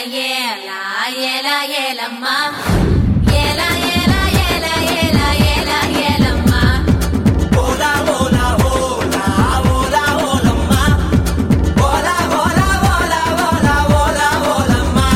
ஏலா ஏலா ஏலம்மா ஏலா ஏலா ஏலா ஏலா ஏலா ஏலம்மா ஓலா ஓலா ஓலா ஓலா ஓலம்மா ஓலா ஓலா ஓலா ஓலா ஓலா ஓலம்மா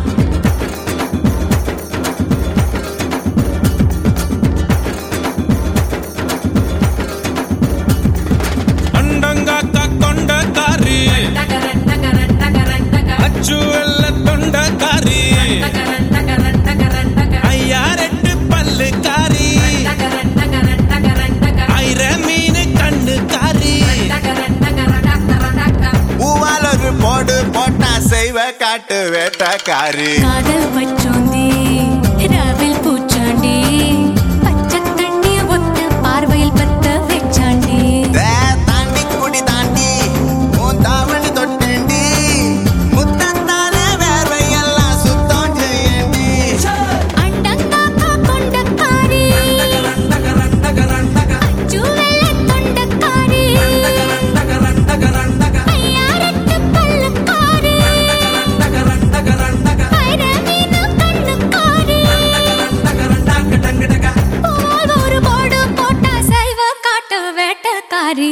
ಅಂಡಂಗಾಕ ಕೊಂಡ ಕಾರಿ டகரன் டகரன் டகரன் டகரன் ಅಚ್ಚು ಎಲ್ಲ ತೊಂಡ ಕಾರಿ டகரன் டகரன் டகரன் டகரன் ಅಯ್ಯಾರೆಟ್ಟು ಪಲ್ಲು ಕಾರಿ டகரன் டகரன் டகரன் டகரன் ஐர மீன் கண்ணு காரி டகரன் டகரன் டகரன் டகரன் பூவால் ஒரு போடு போட்டா செய்வ காட்டு வேட்டக்காரி காதல் வச்சோந்தி ராவில் பூச்சாண்டி பச்சை தண்ணி ஒத்த பார்வையில் பத்த வச்சாண்டி தே தாண்டி குடி தாண்டி உன் தாவணி தொட்டேண்டி முத்தத்தானே வேர்வையெல்லாம் சுத்தம் செய்யண்டி அண்டங்காக்கா கொண்டக்காரி டகரன் டகரன் டகரன் அச்சுவெல்ல தொண்டக்காரி டகரன் டகரன் டகரன் ஐயாரெட்டு பல்லுக்காரி டகரன் டகரன் டகரன் ஐரமீனு கண்ணுக்காரி டகரன் டக்கு டக்கு டக்கு போல் ஒரு போடு போட்டா சைவ காட்டு வேட்டக்காரி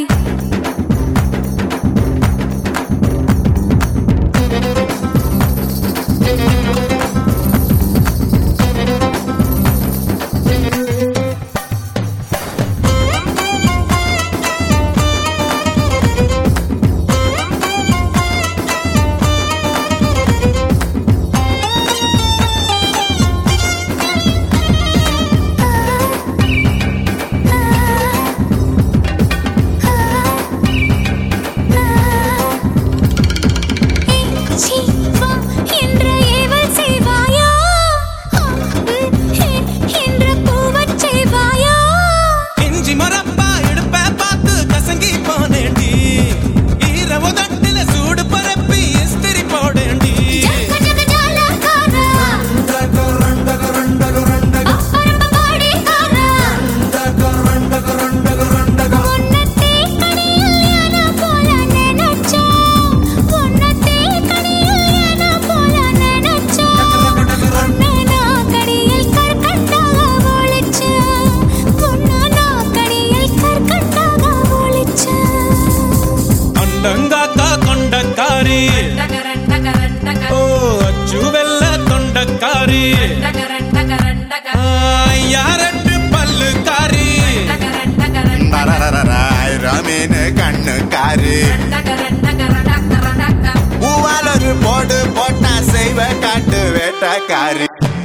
சீ, வா என்ற ஏவல் செய்வாயா ஆ, ம், ஹே, என்ற பூவச் செய்வாயா இஞ்சி மரப்பா இடுப்ப பார்த்து கசங்கி போனேண்டி ஈர உதட்டில சூடு பரப்பி இஸ்திரி போடேண்டி ஜக ஜக ஜாலக்காரா, டகரன் டகரன் டகரன் டகரன் அப்பரம்ப பாடிக்காரா, டகரன் டகரன் டகரன் டகரன் உன்னத்தே கனியில் யானை போல நினைச்சேன். உன்னத்தே கனியில் யானை போல நினைச்சேன். உன்னை நான் கடியில் கற்கண்டாக ஒளிச்சேன். உன்னை நான் கடியில் கற்கண்டாக ஒளிச்சேன். ಅಂಡಂಗಾಕ ಕೊಂಡ ಕಾರಿ டகரன் டகரன் ಓ டகரன் ಅಚ್ಚು வெல்ல ತೊಂಡ ಕಾರಿ டகரன் டகரன் டகரன் ஐயாரெட்டு பல்லு காரி டகரன் டகரன் ரமீன் கண்ணுக்காரி டகரன் டகரன் டகரன் டகரன் பூவால் ஒரு போடு போட்டா செய்வ காட்டு வேட்டக்காரி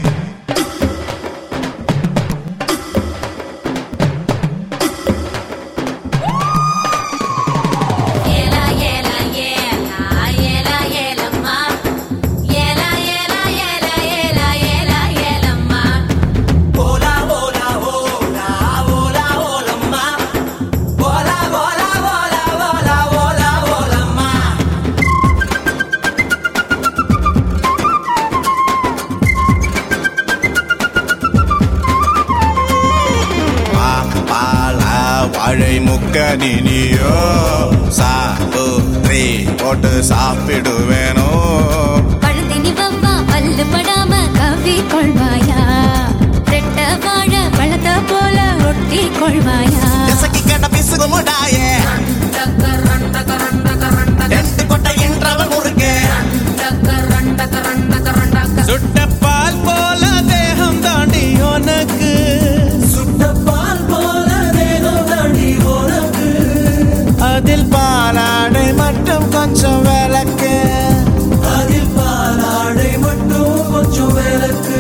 ஏலா ஏலா ஏலா ஏலா ஏலம்மா ஏலா ஏலா ஏலா ஏலா ஏலா ஏலம்மா ஓலா ஓலா ஓலா ஓலா ஓலம்மா ஓலா ஓலா ஓலா ஓலா ஓலா ஓலம்மா பால வாழை முக்க நீனியோ சாப்பிட்ரி போட்டு சாப்பிடுவேனோ பழுந்தினி வவ்வா பல்லு படாம கவ்வி கொள்வாயா ரெட்ட வாழ பழத்த போல ஒட்டி கொள்வாயா எசக்கி கட்ட பிசுகு முடாயே டகரன் டகரன் டகரன் டகரன் ரெண்டு கொட்டை என்றவன் முறுக்கே டகரன் டகரன் டகரன் டகரன் சுட்ட பால் போல தேகம் தாண்டி உனக்கு சுட்ட பால் போல தேகம் தாண்டி உனக்கு அதில் பாலாடை மட்டும் கொஞ்சம் விளக்கு அதில் பாலாடை மட்டும் கொஞ்சம் விளக்கு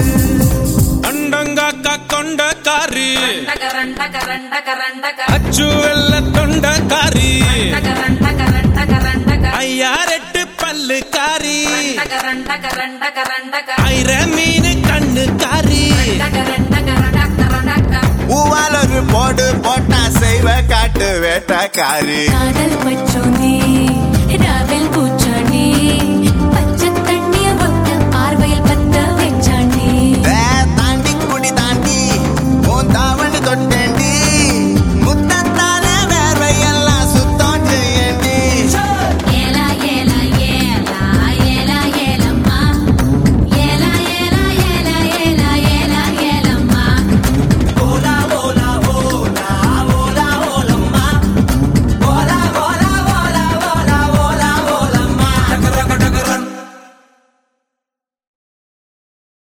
ಅಂಡಂಗಾಕ ಕೊಂಡ ಕಾರಿ டகரன் டகரன் டகரன் டகரன் ಅಚ್ಚು ಎಲ್ಲ ತೊಂಡ ಕಾರಿ டகரன் டகரன் டகரன் டகரன் ஐயாரெட்டு பல்லு காரி டகரன் டகரன் டகரன் டகரன் ஐர மீன் கண்ணு காரி டகரன் டகரன் டகரன் டகரன் பூவால் ஒரு போடு போட்டா செய்வ காட்டு வேட்டக்காரி காதல் பச்சோந்தி ராவில் பூச்சி